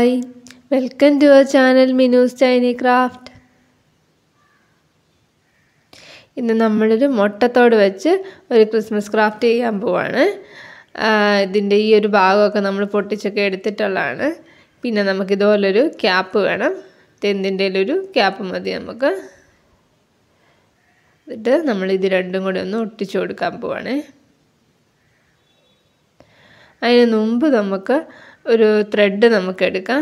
hi welcome to our channel Minu's shiny craft ഇന്ന് നമ്മളൊരു മുട്ടത്തോട് വെച്ച് ഒരു ക്രിസ്മസ് ക്രാഫ്റ്റ് ചെയ്യാൻ പോവാണ് ഇതിൻ്റെ ഈ ഒരു ഭാഗമൊക്കെ നമ്മൾ പൊട്ടിച്ചൊക്കെ എടുത്തിട്ടുള്ളതാണ് പിന്നെ നമുക്ക് ഇതുപോലൊരു ക്യാപ്പ് വേണം തെന്തിൻ്റെ ഒരു ക്യാപ്പ് മതി നമുക്ക് എന്നിട്ട് നമ്മൾ ഇത് രണ്ടും കൂടെ ഒന്ന് ഒട്ടിച്ചു കൊടുക്കാൻ പോവാണ് അതിന് മുമ്പ് നമുക്ക് ഒരു ത്രെഡ് നമുക്ക് എടുക്കാം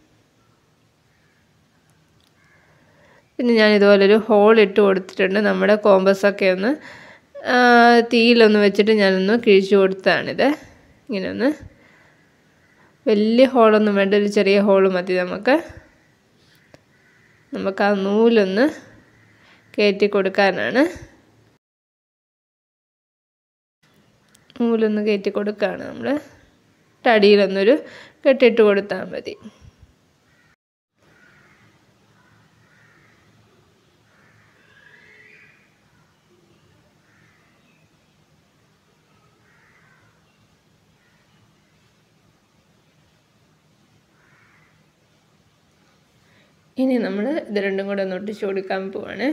പിന്നെ ഞാൻ ഇതുപോലൊരു ഹോൾ ഇട്ട് കൊടുത്തിട്ടുണ്ട് നമ്മുടെ കോമ്പസൊക്കെ ഒന്ന് തീയിലൊന്ന് വെച്ചിട്ട് ഞാനൊന്ന് കിഴിച്ചു കൊടുത്തതാണിത് ഇങ്ങനെ ഒന്ന് വലിയ ഹോളൊന്നും വേണ്ട ഒരു ചെറിയ ഹോൾ മതി നമുക്ക് നമുക്ക് ആ നൂലൊന്ന് കയറ്റി കൊടുക്കാനാണ് നൂലൊന്ന് കയറ്റി കൊടുക്കുകയാണ് നമ്മൾ തടിയിലൊന്നൊരു കെട്ടിട്ട് കൊടുത്താൽ മതി ഇനി നമ്മൾ ഇത് രണ്ടും കൂടെ ഒന്ന് ഒട്ടിച്ച് കൊടുക്കാൻ പോവാണ്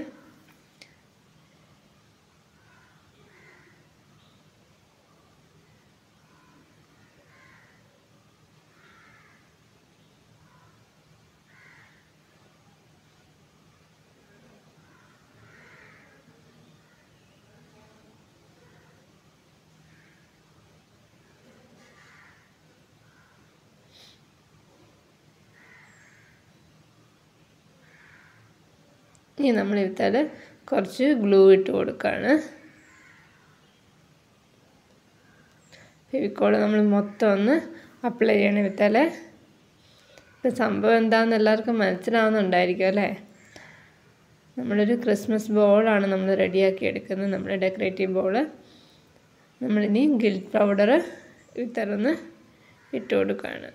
ഇനി നമ്മൾ ഇവിടുത്തെ കുറച്ച് ഗ്ലൂ ഇട്ട് കൊടുക്കുകയാണ് ഫെവിക്കോൾ നമ്മൾ മൊത്തം ഒന്ന് അപ്ലൈ ചെയ്യണം ഇവിടുത്തെ ഇപ്പം സംഭവം എന്താണെന്ന് എല്ലാവർക്കും മനസ്സിലാവുന്നുണ്ടായിരിക്കും അല്ലേ നമ്മളൊരു ക്രിസ്മസ് ബോളാണ് നമ്മൾ റെഡിയാക്കി എടുക്കുന്നത് നമ്മുടെ ഡെക്കറേറ്റീവ് ബോള് നമ്മളിനി ഗിൽറ്റ് പൗഡർ ഇത്തരന്ന് ഇട്ട് കൊടുക്കുകയാണ്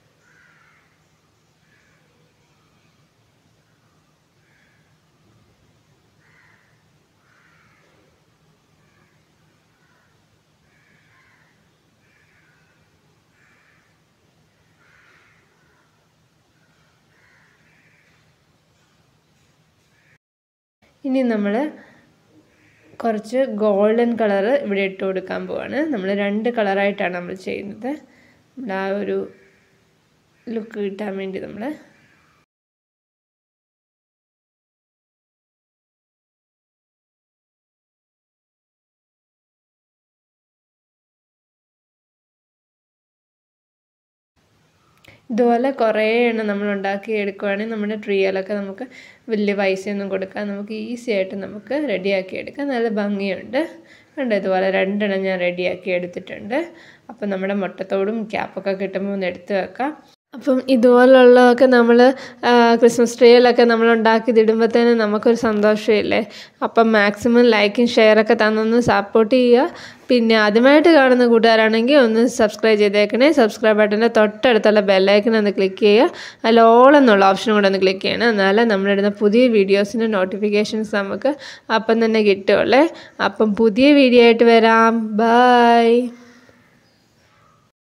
ഇനി നമ്മൾ കുറച്ച് ഗോൾഡൻ കളർ ഇവിടെ ഇട്ട് കൊടുക്കാൻ പോവാണ് നമ്മൾ രണ്ട് കളറായിട്ടാണ് നമ്മൾ ചെയ്യുന്നത് നമ്മുടെ ആ ഒരു ലുക്ക് കിട്ടാൻ വേണ്ടി നമ്മൾ ഇതുപോലെ കുറേ എണ്ണം നമ്മൾ ഉണ്ടാക്കി എടുക്കുവാണെങ്കിൽ നമ്മുടെ ട്രീയിലൊക്കെ നമുക്ക് വലിയ പൈസയൊന്നും കൊടുക്കാൻ നമുക്ക് ഈസി ആയിട്ട് നമുക്ക് റെഡിയാക്കി എടുക്കാം നല്ല ഭംഗിയുണ്ട് കണ്ടോ ഇതുപോലെ രണ്ടെണ്ണം ഞാൻ റെഡിയാക്കി എടുത്തിട്ടുണ്ട് അപ്പം നമ്മുടെ മുട്ടത്തോടും ക്യാപ്പൊക്കെ കിട്ടുമ്പോൾ ഒന്ന് എടുത്ത് വെക്കാം അപ്പം ഇതുപോലുള്ളതൊക്കെ നമ്മൾ ക്രിസ്മസ് ട്രീയിലൊക്കെ നമ്മൾ ഉണ്ടാക്കി ഇടുമ്പോഴത്തേന് നമുക്കൊരു സന്തോഷമില്ലേ അപ്പം മാക്സിമം ലൈക്കും ഷെയറൊക്കെ തന്നൊന്ന് സപ്പോർട്ട് ചെയ്യുക പിന്നെ ആദ്യമായിട്ട് കാണുന്ന കൂട്ടുകാരാണെങ്കിൽ ഒന്ന് സബ്സ്ക്രൈബ് ചെയ്തേക്കണേ സബ്സ്ക്രൈബ് ബട്ടൻ്റെ തൊട്ടടുത്തുള്ള ബെല്ലൈക്കൻ ഒന്ന് ക്ലിക്ക് ചെയ്യുക അതിൽ ഓൾ എന്നുള്ള ഓപ്ഷൻ കൂടെ ഒന്ന് ക്ലിക്ക് ചെയ്യണം എന്നാലേ നമ്മളിടുന്ന പുതിയ വീഡിയോസിൻ്റെ നോട്ടിഫിക്കേഷൻസ് നമുക്ക് അപ്പം തന്നെ കിട്ടുള്ളേ അപ്പം പുതിയ വീഡിയോ ആയിട്ട് വരാം ബൈ